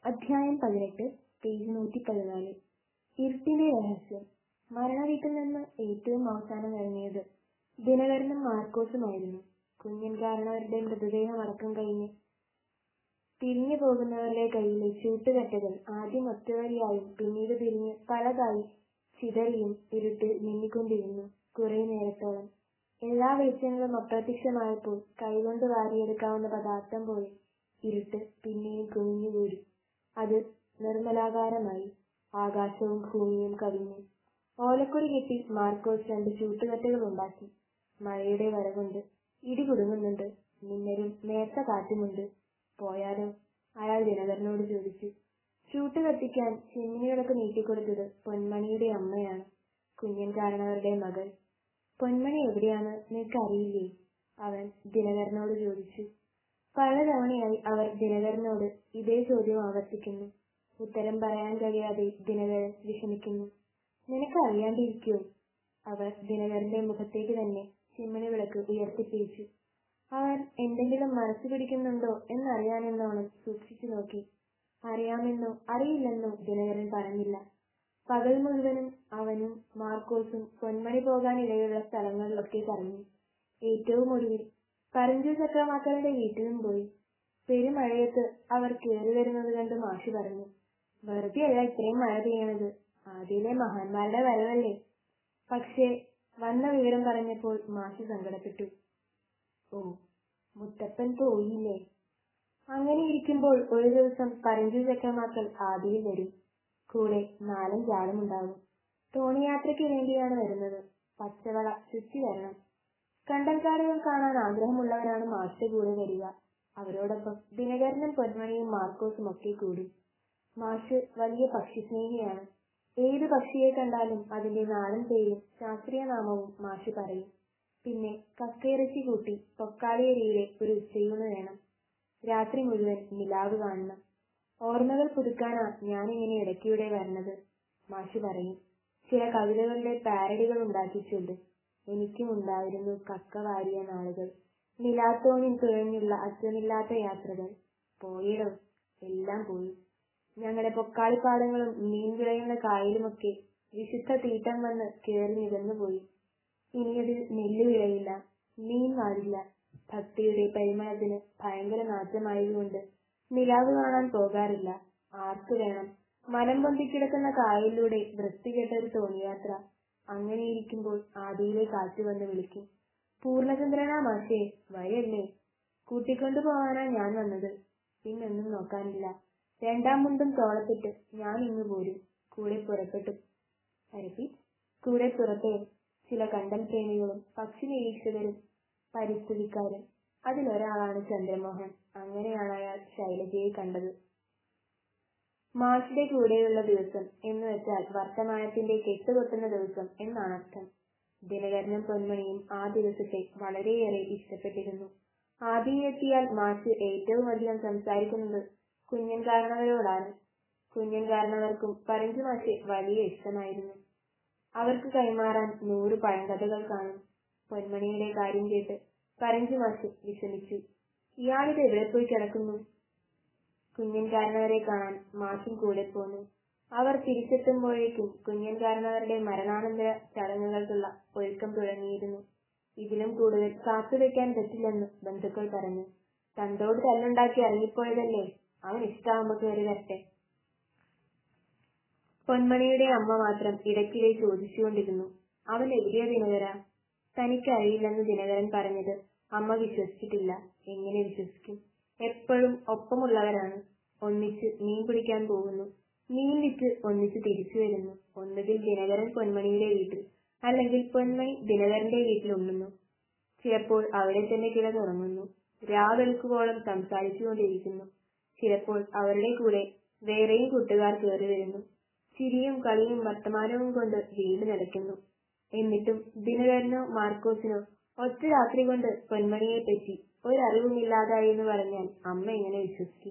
അധ്യായം പതിനെട്ട് പേജ് നൂറ്റി പതിനാല് ഇരുട്ടിന്റെ രഹസ്യം മരണവീട്ടിൽ നിന്ന് ഏറ്റവും അവസാനം ഇറങ്ങിയത് ദിനകരനും മാർക്കോസുമായിരുന്നു കുഞ്ഞൻ കാരണവരുടെ മൃതദേഹം അടക്കം കഴിഞ്ഞ് തിരിഞ്ഞു പോകുന്നവരുടെ കയ്യിലെ ചൂട്ടുകറ്റകൾ ആദ്യം ഒറ്റവരിയായും പിന്നീട് തിരിഞ്ഞ് പലതായി ചിതറിയും ഇരുട്ടിൽ മിന്നിക്കൊണ്ടിരുന്നു കുറെ നേരത്തോളം എല്ലാ വെളിച്ചങ്ങളും അപ്രത്യക്ഷമായപ്പോൾ കൈകൊണ്ട് വാരിയെടുക്കാവുന്ന പദാർത്ഥം പോലെ ഇരുട്ട് പിന്നെയും കുമിഞ്ഞുകൂടി അത് നിർമ്മലാകാരമായി ആകാശവും ഭൂമിയും കവിഞ്ഞു ഓലക്കൊടി കെട്ടി മാർക്കോസ് രണ്ട് ചൂട്ടുകറ്റകൾ ഉണ്ടാക്കി മഴയുടെ വരവുണ്ട് ഇടി കുടുങ്ങുന്നുണ്ട് മിന്നലും നേർത്ത കാറ്റുമുണ്ട് പോയാലോ അയാൾ ദിനകരനോട് ചോദിച്ചു ചൂട്ട് കത്തിക്കാൻ ചിമ്മിനികളൊക്കെ നീട്ടിക്കൊടുത്തത് പൊന്മണിയുടെ അമ്മയാണ് കുഞ്ഞൻ കാരണവരുടെ മകൾ പൊന്മണി എവിടെയാണ് നിനക്കറിയില്ലേ അവൻ ദിനകരനോട് ചോദിച്ചു പലതവണയായി അവർ ദിനകരനോട് ഇതേ ചോദ്യം ആവർത്തിക്കുന്നു ഉത്തരം പറയാൻ കഴിയാതെ ദിനകരൻ വിഷമിക്കുന്നു നിനക്ക് അറിയാണ്ടിരിക്കുമോ അവർ ദിനകരന്റെ മുഖത്തേക്ക് തന്നെ ചിമ്മിണി വിളക്ക് ഉയർത്തിപ്പിടിച്ചു അവർ എന്തെങ്കിലും മനസ്സ് പിടിക്കുന്നുണ്ടോ എന്നറിയാനെന്നോണം സൂക്ഷിച്ചു നോക്കി അറിയാമെന്നോ അറിയില്ലെന്നോ ദിനകരൻ പറഞ്ഞില്ല പകൽ മുഴുവനും അവനും മാർക്കോസും പൊന്മണി പോകാനിടയുള്ള സ്ഥലങ്ങളിലൊക്കെ കറങ്ങി ഏറ്റവും ഒടുവിൽ പരഞ്ചു ചക്രമാക്കളുടെ വീട്ടിലും പോയി പെരുമഴയത്ത് അവർ കയറി വരുന്നത് കണ്ട് മാഷി പറഞ്ഞു വെറുതെയല്ല ഇത്രയും മഴ പെയ്യണത് ആദ്യയിലെ മഹാന്മാരുടെ വരവല്ലേ പക്ഷേ വന്ന വിവരം പറഞ്ഞപ്പോൾ മാഷി സങ്കടപ്പെട്ടു ഓ മുത്തപ്പൻ പോയില്ലേ അങ്ങനെ ഇരിക്കുമ്പോൾ ഒരു ദിവസം പരഞ്ചു ചക്രമാക്കൾ ആദിയിൽ വരും കൂടെ നാലഞ്ചാളുമുണ്ടാകും തോണിയാത്രയ്ക്ക് വേണ്ടിയാണ് വരുന്നത് പച്ചവള ചുറ്റി വരണം കണ്ടൽക്കാടുകൾ കാണാൻ ആഗ്രഹമുള്ളവരാണ് മാഷിന്റെ കൂടെ വരിക അവരോടൊപ്പം ദിനകരനും പൊന്മണിയും മാർക്കോസും ഒക്കെ കൂടി മാഷ് വലിയ പക്ഷിസ്നേഹിയാണ് ഏത് പക്ഷിയെ കണ്ടാലും അതിന്റെ നാടൻ പേരും ശാസ്ത്രീയ നാമവും മാഷ് പറയും പിന്നെ കക്കയിറച്ചി കൂട്ടി പൊക്കാളിയരിയിലെ ഒരു ഉച്ചയൂണ് വേണം രാത്രി മുഴുവൻ നിലാവ് കാണണം ഓർമ്മകൾ പുതുക്കാനാ ഞാനിങ്ങനെ ഇടയ്ക്കിവിടെ വരണത് മാഷ് പറയും ചില കവിതകളുടെ പാരഡികൾ ഉണ്ടാക്കിച്ചുണ്ട് എനിക്കും ഉണ്ടായിരുന്നു കക്ക വാരിയ നാളുകൾ നിലാത്തോണിൽ തുഴഞ്ഞുള്ള അച്ഛനില്ലാത്ത യാത്രകൾ പോയിടോ എല്ലാം പോയി ഞങ്ങളുടെ പൊക്കാളിപ്പാടങ്ങളും മീൻ വിളയുന്ന കായലുമൊക്കെ വിശുദ്ധ തീട്ടം വന്ന് കയറി നികന്നുപോയി ഇനിയതിൽ നെല്ല് വിളയില്ല മീൻ വാടില്ല ഭക്തിയുടെ പരിമളത്തിന് ഭയങ്കര നാശമായതുകൊണ്ട് നിലാവ് കാണാൻ പോകാറില്ല ആർക്ക് വേണം മനം പൊന്തിക്കിടക്കുന്ന കായലിലൂടെ വൃത്തികെട്ട ഒരു തോണിയാത്ര അങ്ങനെയിരിക്കുമ്പോൾ ആദിയിലെ കാറ്റ് വന്ന് വിളിക്കും പൂർണ്ണചന്ദ്രനാ മാഷേ വരല്ലേ കൂട്ടിക്കൊണ്ടു പോവാനാ ഞാൻ വന്നത് പിന്നൊന്നും നോക്കാനില്ല രണ്ടാം മുണ്ടും തോളത്തിട്ട് ഞാൻ ഇങ്ങ് പോരും കൂടെ പുറപ്പെട്ടു പരപ്പി കൂടെ പുറത്തെ ചില കണ്ടൽ പ്രേമികളും പക്ഷി നിരീക്ഷകരും പരിസ്ഥിതിക്കാരും അതിലൊരാളാണ് ചന്ദ്രമോഹൻ അങ്ങനെയാണ് അയാൾ ശൈലജയെ കണ്ടത് മാഷിന്റെ കൂടെയുള്ള ദിവസം എന്ന് വെച്ചാൽ വർത്തമാനത്തിന്റെ കെട്ടുകൊട്ടുന്ന ദിവസം എന്നാണ് അർത്ഥം ദിനകരനും പൊന്മണിയും ആ ദിവസത്തെ വളരെയേറെ ഇഷ്ടപ്പെട്ടിരുന്നു ആദ്യം എത്തിയാൽ മാഷ് ഏറ്റവും അധികം സംസാരിക്കുന്നത് കുഞ്ഞൻ കാരണവരോടാണ് കുഞ്ഞൻ കാരണവർക്കും പരഞ്ചു മാഷ് വലിയ ഇഷ്ടമായിരുന്നു അവർക്ക് കൈമാറാൻ നൂറ് പഴങ്കഥകൾ കാണും പൊന്മണിയുടെ കാര്യം കേട്ട് പരഞ്ചു മാഷ് വിഷമിച്ചു ഇയാളിത് എവിടെ പോയി കിടക്കുന്നു കുഞ്ഞൻ കാരണവരെ കാണാൻ മാഷും കൂടെ പോന്നു അവർ തിരിച്ചെത്തുമ്പോഴേക്കും കുഞ്ഞൻ കാരണവരുടെ മരണാനന്തര ചടങ്ങുകൾക്കുള്ള ഒരുക്കം തുടങ്ങിയിരുന്നു ഇതിലും കൂടുതൽ കാത്തുവെക്കാൻ പറ്റില്ലെന്ന് ബന്ധുക്കൾ പറഞ്ഞു തന്തോട് തല്ലുണ്ടാക്കി ഇറങ്ങിപ്പോയതല്ലേ അവൻ ഇഷ്ടാവുമ്പോ കയറി വരട്ടെ പൊന്മണിയുടെ അമ്മ മാത്രം ഇടയ്ക്കിടെ ചോദിച്ചുകൊണ്ടിരുന്നു അവൻ എവിടെയാ ദിനകര തനിക്കറിയില്ലെന്ന് ദിനകരൻ പറഞ്ഞത് അമ്മ വിശ്വസിച്ചിട്ടില്ല എങ്ങനെ വിശ്വസിക്കും എപ്പോഴും ഒപ്പമുള്ളവരാണ് ഒന്നിച്ച് മീൻ പിടിക്കാൻ പോകുന്നു മീൻ വിറ്റ് ഒന്നിച്ച് തിരിച്ചു വരുന്നു ഒന്നുകിൽ ദിനകരൻ പൊന്മണിയുടെ വീട്ടിൽ അല്ലെങ്കിൽ പൊന്മണി ദിനകരന്റെ വീട്ടിൽ ഉണ്ണുന്നു ചിലപ്പോൾ അവിടെ തന്നെ കിടന്നുറങ്ങുന്നു രാവെളുക്കുവോളം സംസാരിച്ചുകൊണ്ടിരിക്കുന്നു ചിലപ്പോൾ അവരുടെ കൂടെ വേറെയും കൂട്ടുകാർ കയറി വരുന്നു ചിരിയും കളിയും വർത്തമാനവും കൊണ്ട് വീട് നടക്കുന്നു എന്നിട്ടും ദിനകരനോ മാർക്കോസിനോ ഒറ്റ രാത്രി കൊണ്ട് പൊന്മണിയെ പറ്റി ഒരറിവുമില്ലാതായി എന്ന് പറഞ്ഞാൽ അമ്മ എങ്ങനെ വിശ്വസിക്കും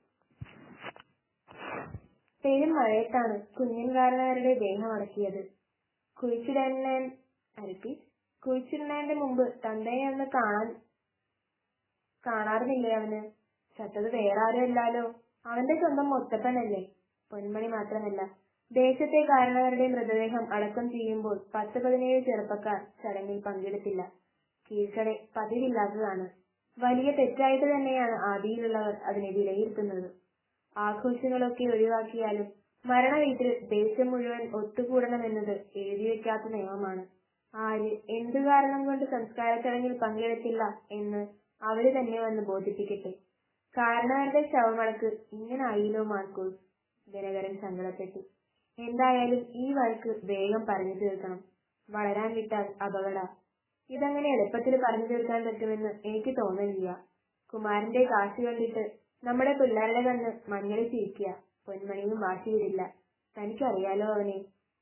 പെരും മഴയത്താണ് കുഞ്ഞൻ കാരണവരുടെ ദേഹം അടക്കിയത് കുഴിച്ചിടാൻ അരപ്പി കുഴിച്ചിടുന്നതിന്റെ മുമ്പ് തന്തയെ ഒന്ന് കാണാൻ കാണാറുന്നില്ലേ അവന് ചത്തത് വേറെ ആരും അല്ലാലോ അവന്റെ സ്വന്തം മൊത്തപ്പനല്ലേ പൊന്മണി മാത്രമല്ല ദേശത്തെ കാരണവരുടെ മൃതദേഹം അടക്കം ചെയ്യുമ്പോൾ പത്ത് പതിനേഴ് ചെറുപ്പക്കാർ ചടങ്ങിൽ പങ്കെടുത്തില്ല കീഴ്ക്കടെ പതിവില്ലാത്തതാണ് വലിയ തെറ്റായിട്ട് തന്നെയാണ് ആദിയിലുള്ളവർ അതിനെ വിലയിരുത്തുന്നത് ആഘോഷങ്ങളൊക്കെ ഒഴിവാക്കിയാലും മരണവീട്ടിൽ ദേശം മുഴുവൻ ഒത്തുകൂടണമെന്നത് എഴുതിവെക്കാത്ത നിയമമാണ് ആര് എന്തു കാരണം കൊണ്ട് സംസ്കാര ചടങ്ങിൽ പങ്കെടുത്തില്ല എന്ന് അവര് തന്നെ വന്ന് ബോധിപ്പിക്കട്ടെ കാരണവരുടെ ശവമടക്ക് ഇങ്ങനെ ആയില്ലോ മാർക്കോസ് ദിനകരൻ സങ്കടപ്പെട്ടു എന്തായാലും ഈ വഴക്ക് വേഗം പറഞ്ഞു തീർക്കണം വളരാൻ വിട്ടാൽ അപകട ഇതങ്ങനെ എളുപ്പത്തിൽ പറഞ്ഞു തീർക്കാൻ പറ്റുമെന്ന് എനിക്ക് തോന്നുന്നില്ല കുമാരന്റെ കാശ് കണ്ടിട്ട് നമ്മുടെ പിള്ളേരുടെ കണ്ണ് മഞ്ഞളി ചിരിക്കുക പൊന്മണിയും വാശി വിടില്ല തനിക്കറിയാലോ അവനെ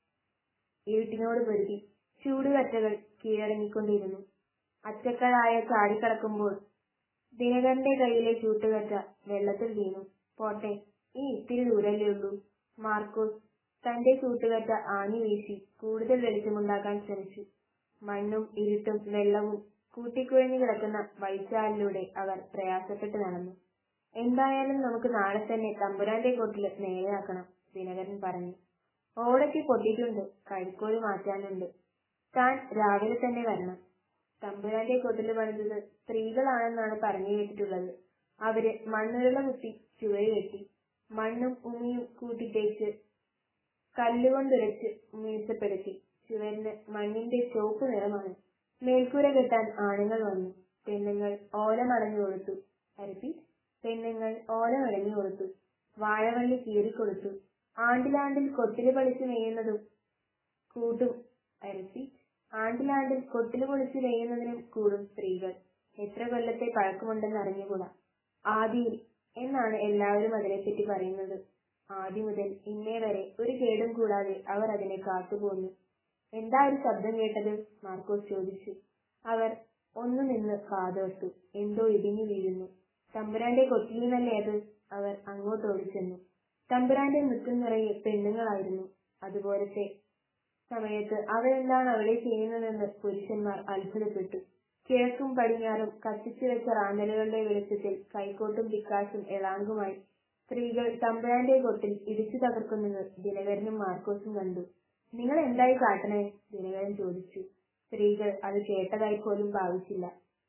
ഇരുട്ടിനോട് പൊരുതി ചൂടുകറ്റകൾ കീഴടങ്ങിക്കൊണ്ടിരുന്നു അച്ചക്കളായ ചാടിക്കടക്കുമ്പോൾ ദിനകരന്റെ കയ്യിലെ ചൂട്ടുകറ്റ വെള്ളത്തിൽ വീണു പോട്ടെ ഈ ഇത്തിരി ദൂരല്ലേ ഉള്ളൂ മാർക്കോസ് തന്റെ ചൂട്ടുകറ്റ ആഞ്ഞു വീശി കൂടുതൽ വെളിച്ചമുണ്ടാക്കാൻ ശ്രമിച്ചു മണ്ണും ഇരുട്ടും വെള്ളവും കൂട്ടിക്കുഴഞ്ഞു കിടക്കുന്ന വഴിച്ചാലിലൂടെ അവർ പ്രയാസപ്പെട്ട് നടന്നു എന്തായാലും നമുക്ക് നാളെ തന്നെ തമ്പുരാന്റെ കൊട്ടില് നേരെയാക്കണം ദിനകരൻ പറഞ്ഞു ഓടയ്ക്ക് പൊട്ടിയിട്ടുണ്ട് കഴിക്കോല് മാറ്റാനുണ്ട് താൻ രാവിലെ തന്നെ വരണം തമ്പുരാന്റെ കൊട്ടില് പണിതത് സ്ത്രീകളാണെന്നാണ് പറഞ്ഞു കേട്ടിട്ടുള്ളത് അവര് മണ്ണുരുള കുത്തി ചുവരി കെട്ടി മണ്ണും ഉമിയും കൂട്ടിത്തേച്ച് കല്ലുകൊണ്ടുരച്ച് മിനുസപ്പെടുത്തി ചുവരിന് മണ്ണിന്റെ ചുവപ്പ് നിറമാണ് മേൽക്കൂര കെട്ടാൻ ആണുങ്ങൾ വന്നു പെണ്ണുങ്ങൾ ഓലമടഞ്ഞു കൊടുത്തു അരപ്പി പെണ്ണുങ്ങൾ ഓലമടഞ്ഞു കൊടുത്തു വാഴവള്ളി കീറിക്കൊടുത്തു ആണ്ടിലാണ്ടിൽ കൊട്ടില് പളിച്ചു മേയുന്നതും കൂട്ടും അരപ്പി ആണ്ടിലാണ്ടിൽ കൊട്ടില് പൊളിച്ചു മേയുന്നതിനും കൂടും സ്ത്രീകൾ എത്ര കൊല്ലത്തെ പഴക്കമുണ്ടെന്ന് അറിഞ്ഞുകൂടാ ആദിയിൽ എന്നാണ് എല്ലാവരും അതിനെപ്പറ്റി പറയുന്നത് ആദ്യ മുതൽ ഇന്നേ വരെ ഒരു കേടും കൂടാതെ അവർ അതിനെ കാത്തുപോന്നു എന്താ ഒരു ശബ്ദം കേട്ടത് മാർക്കോസ് ചോദിച്ചു അവർ ഒന്നു നിന്ന് കാതോർത്തു എന്തോ ഇടിഞ്ഞു വീഴുന്നു തമ്പുരാന്റെ കൊച്ചിലിനല്ലേ അത് അവർ അങ്ങോട്ട് ഓടിച്ചെന്നു തമ്പുരാന്റെ മുറ്റം നിറയെ പെണ്ണുങ്ങളായിരുന്നു അതുപോലത്തെ സമയത്ത് അവരെന്താണ് അവിടെ ചെയ്യുന്നതെന്ന് പുരുഷന്മാർ അത്ഭുതപ്പെട്ടു കിഴക്കും പടിഞ്ഞാറും കത്തിച്ചു വെച്ച റാന്തലുകളുടെ വെളിച്ചത്തിൽ കൈക്കോട്ടും പിക്കാശും എളാങ്കുമായി സ്ത്രീകൾ തമ്പുരാന്റെ കൊട്ടിൽ ഇടിച്ചു തകർക്കുന്നത് ദിനകരനും മാർക്കോസും കണ്ടു നിങ്ങൾ എന്തായി കാട്ടണേ ദിനകരൻ ചോദിച്ചു സ്ത്രീകൾ അത് കേട്ടതായി പോലും ഭാവിച്ചില്ല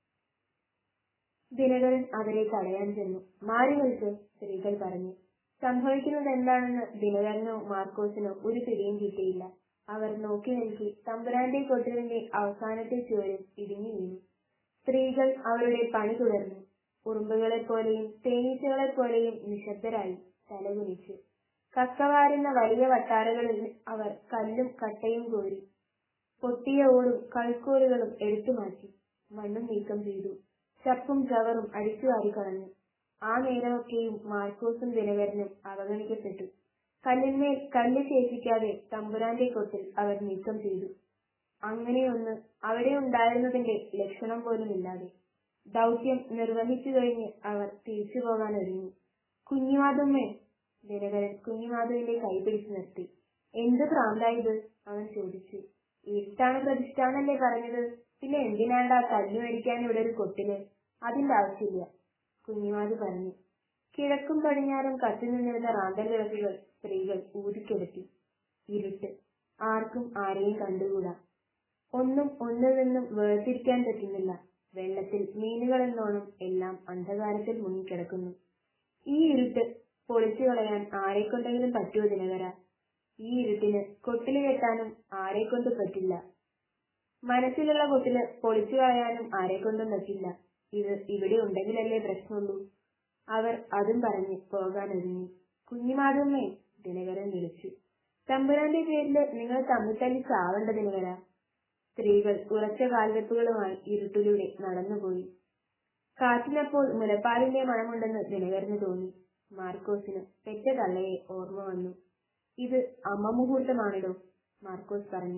ദിനകരൻ അവരെ തടയാൻ ചെന്നു മാറി നിൽക്ക് സ്ത്രീകൾ പറഞ്ഞു സംഭവിക്കുന്നത് എന്താണെന്ന് ദിനകരനോ മാർക്കോസിനോ ഒരു പിടിയും കിട്ടിയില്ല അവർ നോക്കി നിൽക്കി തമ്പുരാന്റെ കൊട്ടിലിന്റെ അവസാനത്തെ ചുവരിൽ ഇടിഞ്ഞു വീണു സ്ത്രീകൾ അവരുടെ പണി തുടർന്നു ഉറുമ്പുകളെ പോലെയും തേനീച്ചകളെ പോലെയും നിശബ്ദരായി തലകുനിച്ചു കക്കവാരുന്ന വലിയ വട്ടാരകളിൽ അവർ കല്ലും കട്ടയും കോരി പൊട്ടിയ ഓടും കളിക്കോലുകളും എടുത്തുമാറ്റി മണ്ണും നീക്കം ചെയ്തു ചപ്പും ചവറും അടിച്ചു വാരി കളഞ്ഞു ആ നേരമൊക്കെയും മാർക്കോസും ദിനകരനും അവഗണിക്കപ്പെട്ടു കല്ലിന്മേൽ കല്ല് ശേഷിക്കാതെ തമ്പുരാന്റെ കൊട്ടിൽ അവർ നീക്കം ചെയ്തു അങ്ങനെയൊന്ന് അവിടെ ഉണ്ടായിരുന്നതിന്റെ ലക്ഷണം പോലുമില്ലാതെ ദൗത്യം നിർവഹിച്ചു കഴിഞ്ഞ് അവർ തിരിച്ചു പോകാൻ ഒരുങ്ങി കുഞ്ഞുമാതുമ്മേ ദിനകരൻ കുഞ്ഞുമാധുവിന്റെ കൈ പിടിച്ചു നിർത്തി എന്ത് ഭ്രാന്തായത് അവൻ ചോദിച്ചു ഇരുട്ടാണ് പ്രതിഷ്ഠാനല്ലേ പറഞ്ഞത് പിന്നെ എന്തിനാണ്ടാ കല്ല് മേടിക്കാൻ ഇവിടെ ഒരു കൊട്ടില് അതിന്റെ ആവശ്യമില്ല കുഞ്ഞുമാധു പറഞ്ഞു കിഴക്കും പടിഞ്ഞാറും കത്തി നിന്നിരുന്ന റാന്തൽ വിളക്കുകൾ സ്ത്രീകൾ ഊതിക്കെടുത്തി ഇരുട്ട് ആർക്കും ആരെയും കണ്ടുകൂടാ ഒന്നും ഒന്നിൽ നിന്നും വേർതിരിക്കാൻ പറ്റുന്നില്ല വെള്ളത്തിൽ മീനുകളെന്നോണം എല്ലാം അന്ധകാരത്തിൽ മുങ്ങിക്കിടക്കുന്നു ഈ ഇരുട്ട് പൊളിച്ചു കളയാൻ ആരെക്കൊണ്ടെങ്കിലും പറ്റുമോ ദിനകര ഈ ഇരുട്ടിന് കൊട്ടില് കെട്ടാനും ആരെക്കൊണ്ട് പറ്റില്ല മനസ്സിലുള്ള കൊട്ടില് പൊളിച്ചു കളയാനും ആരെക്കൊണ്ടും പറ്റില്ല ഇത് ഇവിടെ ഉണ്ടെങ്കിലല്ലേ പ്രശ്നമുള്ളൂ അവർ അതും പറഞ്ഞ് പോകാൻ ഒരുങ്ങി കുഞ്ഞിമാതമ്മേ ദിനകരൻ വിളിച്ചു തമ്പുരാന്റെ പേരില് നിങ്ങൾ തമ്മിൽ തല്ലി ചാവേണ്ട ദിനകര സ്ത്രീകൾ ഉറച്ച കാൽവെപ്പുകളുമായി ഇരുട്ടിലൂടെ നടന്നുപോയി കാറ്റിനപ്പോൾ മുലപ്പാലിന്റെ മണമുണ്ടെന്ന് ദിനകരന് തോന്നി മാർക്കോസിന് പെറ്റ തള്ളയെ ഓർമ്മ വന്നു ഇത് അമ്മ മുഹൂർത്തമാണിടോ മാർക്കോസ് പറഞ്ഞു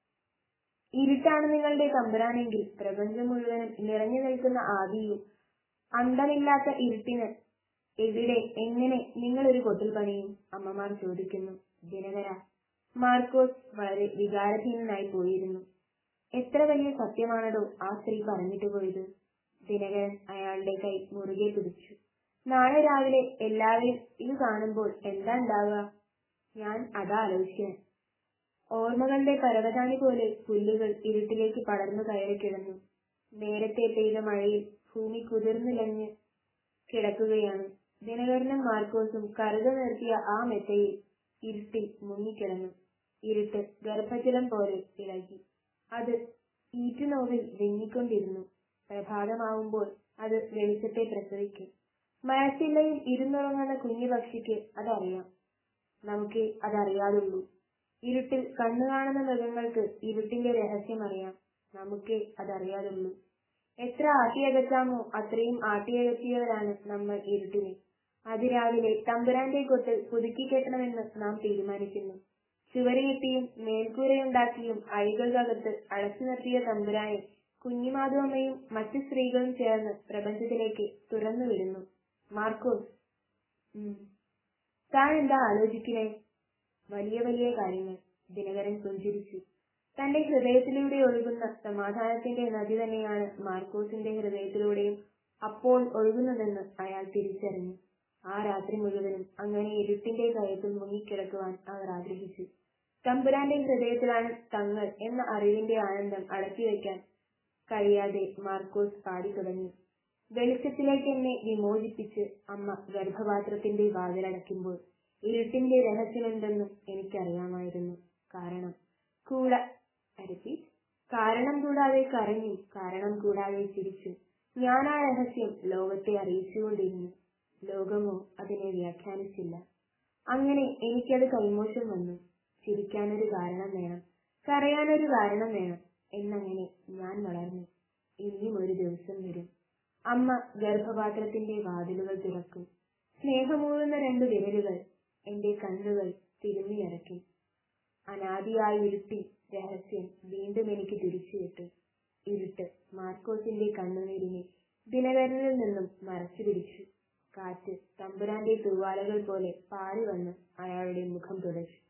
ഇരുട്ടാണ് നിങ്ങളുടെ തമ്പുരാനെങ്കിൽ പ്രപഞ്ചം മുഴുവനും നിറഞ്ഞു നിൽക്കുന്ന ആദിയും അന്തമില്ലാത്ത ഇരുട്ടിന് എവിടെ എങ്ങനെ നിങ്ങൾ ഒരു കൊട്ടിൽ പണിയും അമ്മമാർ ചോദിക്കുന്നു ദിനകര മാർക്കോസ് വളരെ വികാരഹീനനായി പോയിരുന്നു എത്ര വലിയ സത്യമാണതോ ആ സ്ത്രീ പറഞ്ഞിട്ട് പോയത് ദിനകരൻ അയാളുടെ കൈ മുറുകെ പിടിച്ചു നാളെ രാവിലെ എല്ലാവരും ഇത് കാണുമ്പോൾ എന്താ ഉണ്ടാവുക ഞാൻ അതാ ആലോചിക്കാൻ ഓർമ്മകളുടെ പരവതാനി പോലെ പുല്ലുകൾ ഇരുട്ടിലേക്ക് പടർന്നു കയറി കിടന്നു നേരത്തെ പെയ്ത മഴയിൽ ഭൂമി കുതിർന്നിലഞ്ഞ് കിടക്കുകയാണ് ദിനകരനും മാർക്കോസും കറുക നിർത്തിയ ആ മെത്തയിൽ ഇരുട്ടിൽ മുങ്ങിക്കിടന്നു ഇരുട്ട് ഗർഭജലം പോലെ ഇളകി അത് ഈറ്റുനോവിൽ വിങ്ങിക്കൊണ്ടിരുന്നു പ്രഭാതമാവുമ്പോൾ അത് വെളിച്ചത്തെ പ്രസവിക്കും മഴച്ചില്ലയിൽ ഇരുന്നുറങ്ങുന്ന കുഞ്ഞു പക്ഷിക്ക് അതറിയാം നമുക്ക് അതറിയാതുള്ളൂ ഇരുട്ടിൽ കണ്ണു കാണുന്ന മൃഗങ്ങൾക്ക് ഇരുട്ടിന്റെ രഹസ്യം അറിയാം നമുക്ക് അതറിയാതുള്ളൂ എത്ര ആട്ടിയകറ്റാമോ അത്രയും ആട്ടിയകറ്റിയവരാണ് നമ്മൾ ഇരുട്ടിനെ അതിരാവിലെ തമ്പുരാന്റെ കൊട്ട് പുതുക്കി കെട്ടണമെന്ന് നാം തീരുമാനിക്കുന്നു ചുവരുകെട്ടിയും മേൽക്കൂരയുണ്ടാക്കിയും അഴികൾക്കകത്ത് അടച്ചു നിർത്തിയ തമ്പുരാനെ കുഞ്ഞിമാധവമ്മയും മറ്റു സ്ത്രീകളും ചേർന്ന് പ്രപഞ്ചത്തിലേക്ക് തുറന്നു വിടുന്നു മാർക്കോസ് താൻ എന്താ ആലോചിക്കണേ വലിയ വലിയ കാര്യങ്ങൾ ദിനകരൻ പുഞ്ചിരിച്ചു തന്റെ ഹൃദയത്തിലൂടെ ഒഴുകുന്ന സമാധാനത്തിന്റെ നദി തന്നെയാണ് മാർക്കോസിന്റെ ഹൃദയത്തിലൂടെയും അപ്പോൾ ഒഴുകുന്നതെന്ന് അയാൾ തിരിച്ചറിഞ്ഞു ആ രാത്രി മുഴുവനും അങ്ങനെ ഇരുട്ടിന്റെ കയത്തിൽ മുങ്ങിക്കിടക്കുവാൻ അവർ ആഗ്രഹിച്ചു തമ്പുരാന്റെ ഹൃദയത്തിലാണ് തങ്ങൾ എന്ന അറിവിന്റെ ആനന്ദം അടക്കിവെക്കാൻ കഴിയാതെ മാർക്കോസ് പാടി തുടങ്ങി വെളിച്ചത്തിലേക്ക് എന്നെ വിമോചിപ്പിച്ച് അമ്മ ഗർഭപാത്രത്തിന്റെ വാതിലടയ്ക്കുമ്പോൾ ഇരുട്ടിന്റെ രഹസ്യമെന്തെന്നും എനിക്കറിയാമായിരുന്നു കാരണം കൂട റിപ്പീറ്റ് കാരണം കൂടാതെ കരഞ്ഞു കാരണം കൂടാതെ ചിരിച്ചു ഞാൻ ആ രഹസ്യം ലോകത്തെ അറിയിച്ചുകൊണ്ടിരുന്നു ലോകമോ അതിനെ വ്യാഖ്യാനിച്ചില്ല അങ്ങനെ എനിക്കത് കൈമോശം വന്നു ചിരിക്കാനൊരു കാരണം വേണം കരയാനൊരു കാരണം വേണം എന്നങ്ങനെ ഞാൻ വളർന്നു ഇനിയും ഒരു ദിവസം വരും അമ്മ ഗർഭപാത്രത്തിന്റെ വാതിലുകൾ തുറക്കും സ്നേഹമൂറുന്ന രണ്ടു വിരലുകൾ എന്റെ കണ്ണുകൾ തിരുമ്മിയടക്കി അനാദിയായി ഇരുട്ടി രഹസ്യം വീണ്ടും എനിക്ക് തിരിച്ചു കിട്ടും ഇരുട്ട് മാർക്കോസിന്റെ കണ്ണുനീരിനെ ദിനകരനിൽ നിന്നും മറച്ചു പിടിച്ചു കാറ്റ് തമ്പുരാന്റെ തൂവാലകൾ പോലെ പാറി വന്ന് അയാളുടെ മുഖം തുടച്ചു